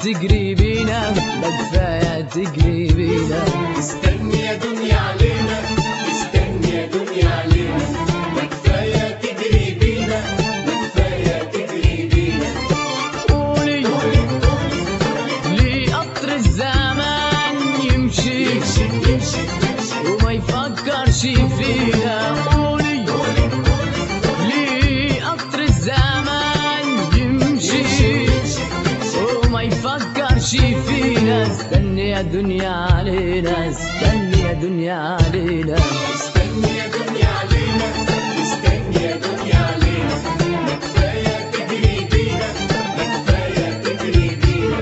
تجري بينا ده كفاية تجري بينا استني يا دنيا علينا استني يا دنيا علينا ما كفايه تجري بينا ما كفايه تجري بينا قولي ليه قطر الزمان يمشي يمشي يمشي يمشي وما يفكرش فينا قولي ليه قطر الزمان يمشي وما يفكرش فينا استني يا دنيا علينا استني يا دنيا علينا استني يا دنيا علينا استني يا دنيا علينا ما كفايه تجري بينا ما كفايه تجري بينا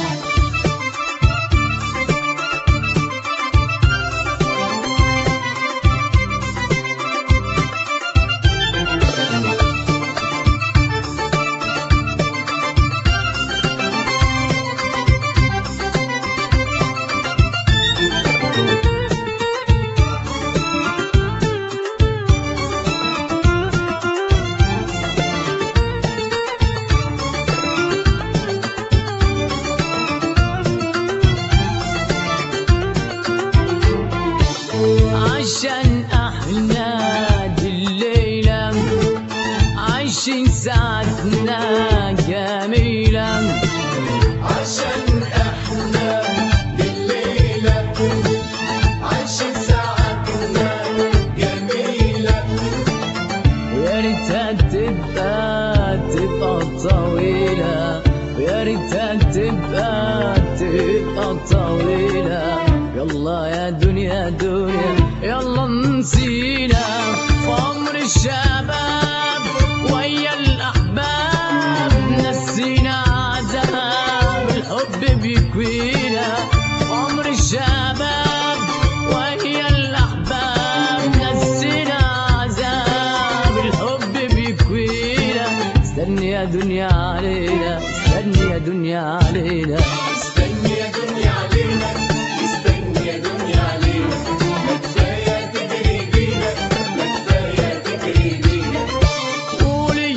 عشان احنا دي الليلة عايشين ساعتنا جميلة عشان احنا بالليلة عايشين ساعتنا جميلة ويا ريتها تبقى تبقى طويلة ويا ريتها تبقى تبقى طويلة يلا يا دنيا دنيا يلا نسينا في عمر الشباب ويا الأحباب نسينا عذاب الحب بيكوينا عمر الشباب وهي الأحباب نسينا عذاب الحب بيكوينا استني يا دنيا علينا استني يا دنيا علينا استني يا دنيا علينا استني يا دنيا علينا ما كفاية تجري بينا ما كفاية تجري بينا قولي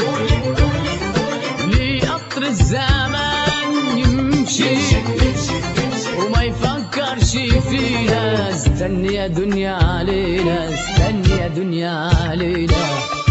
ليه قطر الزمان يمشي يمشي يمشي وما يفكرش فينا استني يا دنيا علينا استني يا دنيا علينا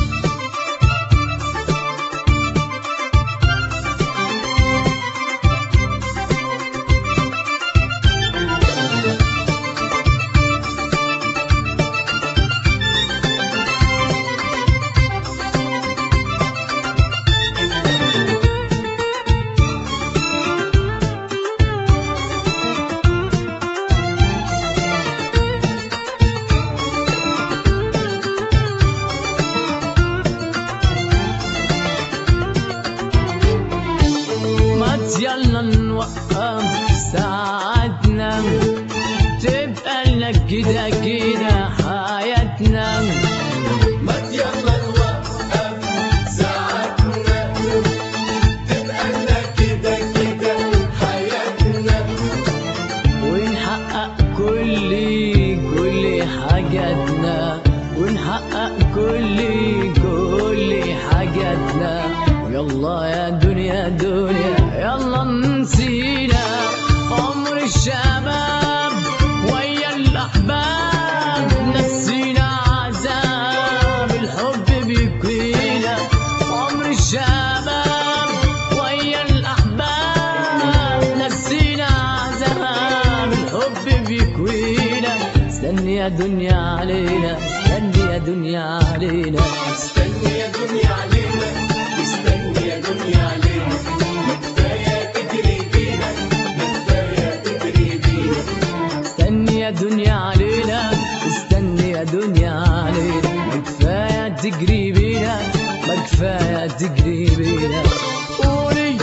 ما يلا نوقف ساعتنا تبقى لنا كده كده حياتنا ما يلا نوقف ساعتنا تبقى لنا كده كده حياتنا ونحقق كل كل حاجاتنا ونحقق كل كل حاجاتنا يلا يا دنيا دنيا يلا نسينا عمر الشباب ويا الأحباب نسينا عذاب الحب بيكوينا عمر الشباب ويا الأحباب نسينا عذاب الحب بيكوينا استني يا دنيا علينا استني يا دنيا علينا استني يا دنيا علينا استني يا دنيا علينا ما كفاية تجري بينا ما كفاية تجري بينا استني يا دنيا علينا استني يا دنيا علينا ما كفاية تجري بينا ما كفاية تجري بينا قولي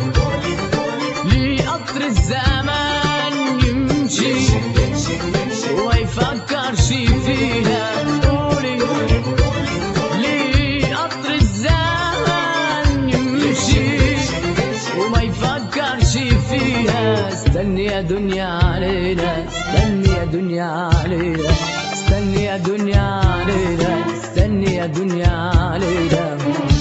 ليه قطر الزمان يمشي يمشي يمشي وما يفكرش فينا قولي ليه قطر الزمان يمشي وما يفكرش فيها استني يا دنيا علينا استني يا دنيا علينا استني يا دنيا علينا استني يا دنيا علينا